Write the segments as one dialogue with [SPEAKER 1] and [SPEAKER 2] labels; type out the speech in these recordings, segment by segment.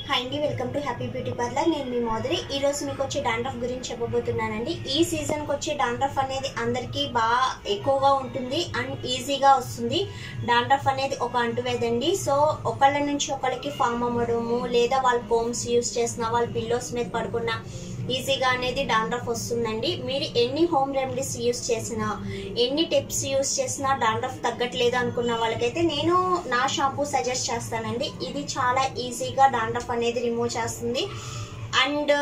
[SPEAKER 1] hi అండి welcome to happy beauty parlour నేను మీ మోదరి ఈ రోజు మీకు వచ్చే డాండ్రఫ్ గురించి చెప్పబోతున్నానండి ఈ సీజన్కి వచ్చే డాండ్రఫ్ అనేది అందరికీ బాగా ఎక్కువగా ఉంటుంది అండ్ ఈజీగా వస్తుంది డాండ్రఫ్ అనేది ఒక అంటువేదండి సో ఒకళ్ళ నుంచి ఒకళ్ళకి ఫామ్ అవ్వడము లేదా వాళ్ళు కోమ్స్ యూస్ చేసిన వాళ్ళ పిల్లోస్ మీద పడుకున్న ఈజీగా అనేది డాండ్రఫ్ వస్తుందండి మీరు ఎన్ని హోమ్ రెమెడీస్ యూస్ చేసినా ఎన్ని టిప్స్ యూస్ చేసినా డాండ్రఫ్ తగ్గట్లేదు అనుకున్న వాళ్ళకైతే నేను నా షాంపూ సజెస్ట్ చేస్తానండి ఇది చాలా ఈజీగా డాండ్రఫ్ అనేది రిమూవ్ చేస్తుంది అండ్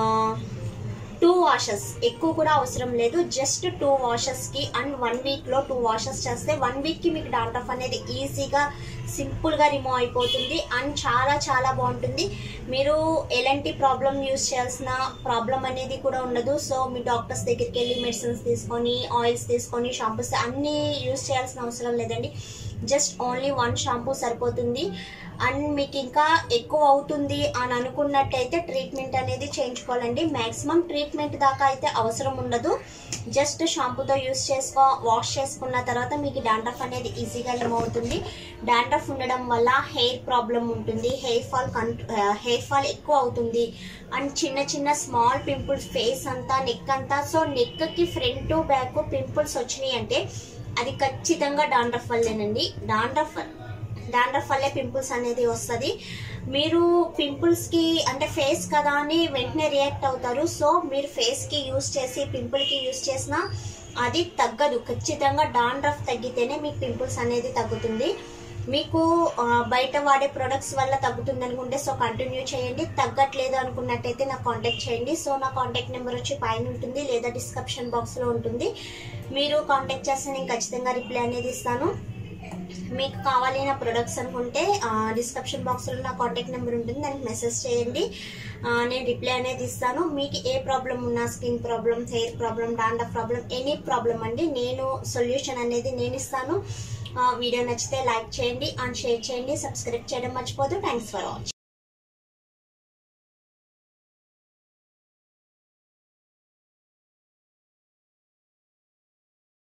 [SPEAKER 1] టూ వాషెస్ ఎక్కువ కూడా అవసరం లేదు జస్ట్ టూ వాషెస్కి అండ్ వన్ వీక్లో టూ వాషెస్ చేస్తే వన్ వీక్కి మీకు డాండ్రఫ్ అనేది ఈజీగా సింపుల్గా రిమూవ్ అయిపోతుంది అండ్ చాలా చాలా బాగుంటుంది మీరు ఎలాంటి ప్రాబ్లం యూస్ చేయాల్సిన ప్రాబ్లం అనేది కూడా ఉండదు సో మీ డాక్టర్స్ దగ్గరికి వెళ్ళి మెడిసిన్స్ తీసుకొని ఆయిల్స్ తీసుకొని షాంపూస్ అన్నీ యూస్ చేయాల్సిన అవసరం లేదండి జస్ట్ ఓన్లీ వన్ షాంపూ సరిపోతుంది అండ్ మీకు ఇంకా ఎక్కువ అవుతుంది అని అనుకున్నట్టయితే ట్రీట్మెంట్ అనేది చేయించుకోవాలండి మ్యాక్సిమం ట్రీట్మెంట్ దాకా అయితే అవసరం ఉండదు జస్ట్ షాంపూతో యూస్ చేసుకో వాష్ చేసుకున్న తర్వాత మీకు డాండ్రఫ్ అనేది ఈజీగా రిమూవ్ అవుతుంది డాండ్రఫ్ ఉండడం వల్ల హెయిర్ ప్రాబ్లం ఉంటుంది హెయిర్ ఫాల్ హెయిర్ ఫాల్ ఎక్కువ అవుతుంది అండ్ చిన్న చిన్న స్మాల్ పింపుల్స్ ఫేస్ అంతా నెక్ అంతా సో నెక్కి ఫ్రంట్ బ్యాక్ పింపుల్స్ వచ్చినాయి అంటే అది ఖచ్చితంగా డాండ్రఫ్ వల్లేనండి డాండ్రఫ్ డాండ్రఫ్ వల్లే పింపుల్స్ అనేది వస్తుంది మీరు పింపుల్స్కి అంటే ఫేస్ కదా అని వెంటనే రియాక్ట్ అవుతారు సో మీరు ఫేస్కి యూస్ చేసి పింపుల్కి యూస్ చేసినా అది తగ్గదు ఖచ్చితంగా డాండ్రఫ్ తగ్గితేనే మీకు పింపుల్స్ అనేది తగ్గుతుంది మీకు ఆ, బయట వాడే ప్రొడక్ట్స్ వల్ల తగ్గుతుంది అనుకుంటే సో కంటిన్యూ చేయండి తగ్గట్లేదు అనుకున్నట్టయితే నాకు కాంటాక్ట్ చేయండి సో నా కాంటాక్ట్ నెంబర్ వచ్చి పైన ఉంటుంది లేదా డిస్క్రిప్షన్ బాక్స్లో ఉంటుంది మీరు కాంటాక్ట్ చేస్తే నేను ఖచ్చితంగా రిప్లై అనేది ఇస్తాను మీకు కావాలైన ప్రొడక్ట్స్ అనుకుంటే డిస్క్రిప్షన్ బాక్స్లో నా కాంటాక్ట్ నెంబర్ ఉంటుంది దానికి మెసేజ్ చేయండి ఆ, నేను రిప్లై అనేది ఇస్తాను మీకు ఏ ప్రాబ్లం ఉన్నా skin problem hair problem dandruff problem any problem అండి నేను సొల్యూషన్ అనేది నేను ఇస్తాను ఆ, వీడియో నచ్చితే లైక్ చేయండి అండ్ షేర్ చేయండి సబ్స్క్రైబ్ చేయడం మర్చిపోదు థ్యాంక్స్ ఫర్ వాచింగ్